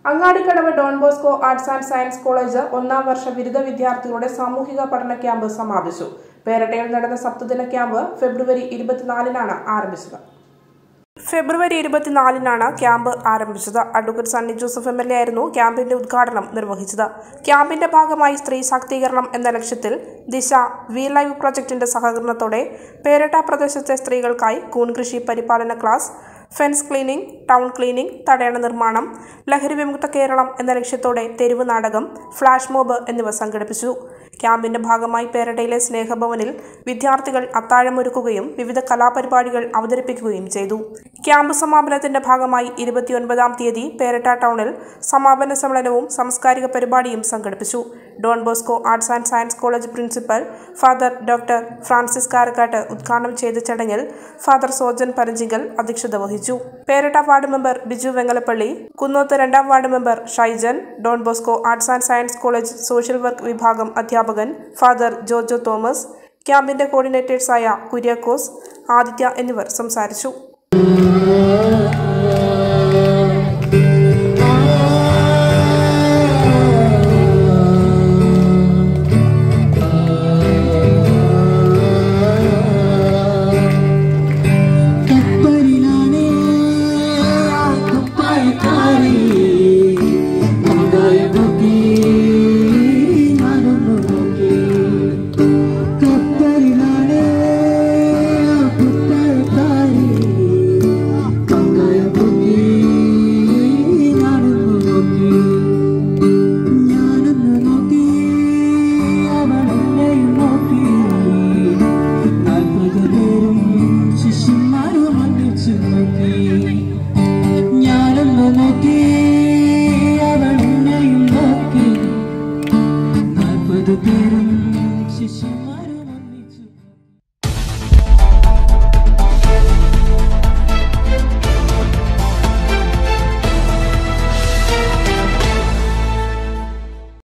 Angadikkadavu Don Bosco arts and science college ഒന്നാം വർഷ ബിരുദ വിദ്യാർത്ഥികളുടെ സാമൂഹിക പഠന ക്യാമ്പ് സമാപിച്ചു പേരട്ടയിൽ നടന്ന സപ്തദിന ക്യാമ്പ് ഫെബ്രുവരി ഇരുപത്തിനാലിനാണ് ആരംഭിച്ചത് ഫെബ്രുവരി ഇരുപത്തിനാലിനാണ് ക്യാമ്പ് ആരംഭിച്ചത് advocate Sunny Joseph M L A ആയിരുന്നു ക്യാമ്പിന്റെ ഉദ്ഘാടനം നിർവഹിച്ചത് ക്യാമ്പിന്റെ ഭാഗമായി സ്ത്രീ ശാക്തീകരണം എന്ന ലക്ഷ്യത്തിൽ ദിശ വി ലൈവ് പ്രൊജക്ടിന്റെ സഹകരണത്തോടെ പേരട്ട പ്രദേശത്തെ സ്ത്രീകൾക്കായി കൂൺകൃഷി പരിപാലന class fence cleaning town cleaning തടയണ നിർമ്മാണം ലഹരി വിമുക്ത കേരളം എന്ന ലക്ഷ്യത്തോടെ തെരുവ് നാടകം ഫ്ലാഷ് മോബ് എന്നിവ സംഘടിപ്പിച്ചു ക്യാമ്പിന്റെ ഭാഗമായി പേരടയിലെ സ്നേഹഭവനിൽ വിദ്യാർത്ഥികൾ അത്താഴമൊരുക്കുകയും വിവിധ കലാപരിപാടികൾ അവതരിപ്പിക്കുകയും ചെയ്തു ക്യാമ്പ് സമാപനത്തിന്റെ ഭാഗമായി ഇരുപത്തിയൊൻപതാം തീയതി പേരട്ട ടൗണിൽ സമാപന സമ്മേളനവും സാംസ്കാരിക പരിപാടിയും സംഘടിപ്പിച്ചു Don Bosco arts and science college principal father doctor Francis Karakkattu ഉദ്ഘാടനം ചെയ്ത ചടങ്ങിൽ ഫാദർ സോജൻ പരഞ്ചിങ്കൽ അധ്യക്ഷത വഹിച്ചു പേരട്ട വാർഡ് മെമ്പർ ബിജു വെങ്ങലപ്പള്ളി കുന്നോത്ത് രണ്ടാം ward member Shaijan Don Bosco arts and science college social work വിഭാഗം അധ്യാപകൻ ഫാദർ ജോജോ തോമസ് ക്യാമ്പിന്റെ കോർഡിനേറ്റേഴ്സായ കുര്യാക്കോസ് ആദിത്യ എന്നിവർ സംസാരിച്ചു കപ്പലിലാണേ ആ കുപ്പായക്കാരി ഉണ്ടായി നോക്കി ഞാനൊന്നു നോക്കി കപ്പലിലാണേ ആ കുപ്പായക്കാരി ഉണ്ടായി നോക്കി ഞാനൊന്നു നോക്കി ഞാനൊന്നു നോക്കി അവളെന്നെയും നോക്കി നാൽപ്പത് പേരും ശിഷ്യന്മാരും ഒന്നിച്ചു നോക്കി ഞാനൊന്നു നോക്കി അവളെന്നെയും നോക്കി നാൽപ്പത് പേരും ശിഷ്യന്മാരും